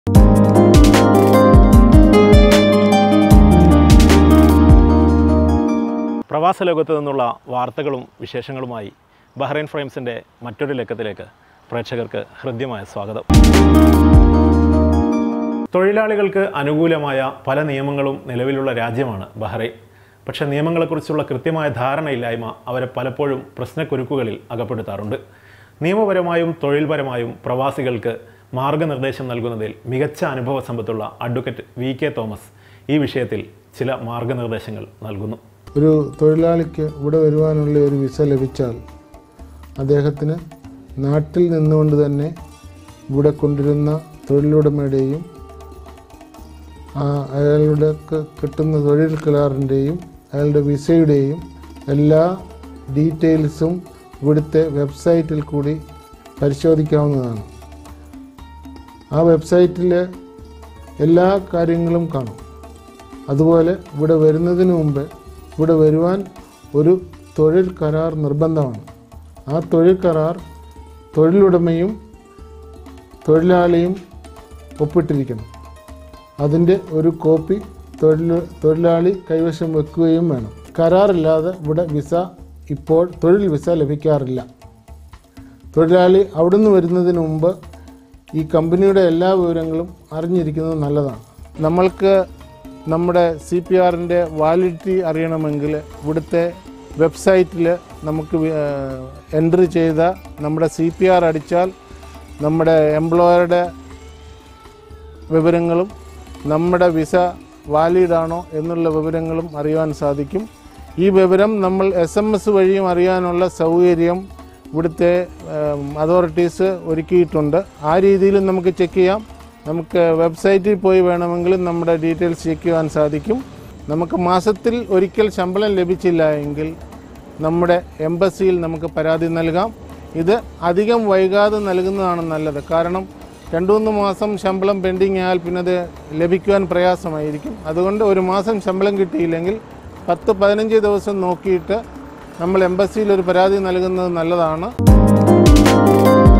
പ്രവാസ ലോകത്ത് നിന്നുള്ള വാർത്തകളും വിശേഷങ്ങളുമായി ബഹ്റൈൻ ഫ്രെയിംസിൻ്റെ മറ്റൊരു ലക്കത്തിലേക്ക് പ്രേക്ഷകർക്ക് ഹൃദ്യമായ സ്വാഗതം തൊഴിലാളികൾക്ക് അനുകൂലമായ പല നിയമങ്ങളും നിലവിലുള്ള രാജ്യമാണ് ബഹ്റൈൻ പക്ഷേ നിയമങ്ങളെക്കുറിച്ചുള്ള കൃത്യമായ ധാരണയില്ലായ്മ അവരെ പലപ്പോഴും പ്രശ്നക്കുരുക്കുകളിൽ അകപ്പെടുത്താറുണ്ട് നിയമപരമായും തൊഴിൽപരമായും പ്രവാസികൾക്ക് മാർഗനിർദ്ദേശം നൽകുന്നതിൽ മികച്ച അനുഭവ സമ്പത്തുള്ള അഡ്വക്കേറ്റ് വി കെ തോമസ് ഈ വിഷയത്തിൽ ചില മാർഗനിർദ്ദേശങ്ങൾ നൽകുന്നു ഒരു തൊഴിലാളിക്ക് ഇവിടെ വരുവാനുള്ള ഒരു വിസ ലഭിച്ചാൽ അദ്ദേഹത്തിന് നാട്ടിൽ നിന്നുകൊണ്ട് തന്നെ ഇവിടെ കൊണ്ടിരുന്ന തൊഴിലുടമയുടെയും ആ അയാളുടെ ക്ക് കിട്ടുന്ന തൊഴിൽ കരാറിൻ്റെയും അയാളുടെ വിസയുടെയും എല്ലാ ഡീറ്റെയിൽസും ഇവിടുത്തെ വെബ്സൈറ്റിൽ കൂടി പരിശോധിക്കാവുന്നതാണ് ആ വെബ്സൈറ്റിൽ എല്ലാ കാര്യങ്ങളും കാണും അതുപോലെ ഇവിടെ വരുന്നതിന് മുമ്പ് ഇവിടെ വരുവാൻ ഒരു തൊഴിൽ കരാർ നിർബന്ധമാണ് ആ തൊഴിൽ കരാർ തൊഴിലുടമയും തൊഴിലാളിയും ഒപ്പിട്ടിരിക്കണം അതിൻ്റെ ഒരു കോപ്പി തൊഴിൽ തൊഴിലാളി കൈവശം വെക്കുകയും വേണം കരാറില്ലാതെ ഇവിടെ വിസ ഇപ്പോൾ തൊഴിൽ വിസ ലഭിക്കാറില്ല തൊഴിലാളി അവിടുന്ന് വരുന്നതിന് മുമ്പ് ഈ കമ്പനിയുടെ എല്ലാ വിവരങ്ങളും അറിഞ്ഞിരിക്കുന്നത് നല്ലതാണ് നമ്മൾക്ക് നമ്മുടെ സി പി ആറിൻ്റെ വാലിഡിറ്റി അറിയണമെങ്കിൽ ഇവിടുത്തെ വെബ്സൈറ്റിൽ നമുക്ക് എൻട്രി ചെയ്ത നമ്മുടെ സി പി ആർ അടിച്ചാൽ നമ്മുടെ എംപ്ലോയറുടെ വിവരങ്ങളും നമ്മുടെ വിസ വാലിഡ് ആണോ എന്നുള്ള വിവരങ്ങളും അറിയാൻ സാധിക്കും ഈ വിവരം നമ്മൾ എസ് എം എസ് വഴിയും അറിയാനുള്ള സൗകര്യം ഇവിടുത്തെ അതോറിറ്റീസ് ഒരുക്കിയിട്ടുണ്ട് ആ രീതിയിലും നമുക്ക് ചെക്ക് ചെയ്യാം നമുക്ക് വെബ്സൈറ്റിൽ പോയി വേണമെങ്കിൽ നമ്മുടെ ഡീറ്റെയിൽസ് ചെക്ക് ചെയ്യാൻ സാധിക്കും നമുക്ക് മാസത്തിൽ ഒരിക്കൽ ശമ്പളം ലഭിച്ചില്ല എങ്കിൽ നമ്മുടെ എംബസിയിൽ നമുക്ക് പരാതി നൽകാം ഇത് അധികം വൈകാതെ നൽകുന്നതാണ് നല്ലത് കാരണം രണ്ടു മൂന്ന് മാസം ശമ്പളം പെൻഡിങ് ആയാൽ പിന്നെ അത് ലഭിക്കുവാൻ പ്രയാസമായിരിക്കും അതുകൊണ്ട് ഒരു മാസം ശമ്പളം കിട്ടിയില്ലെങ്കിൽ പത്ത് പതിനഞ്ച് ദിവസം നോക്കിയിട്ട് നമ്മൾ എംബസിയിൽ ഒരു പരാതി നൽകുന്നത് നല്ലതാണ്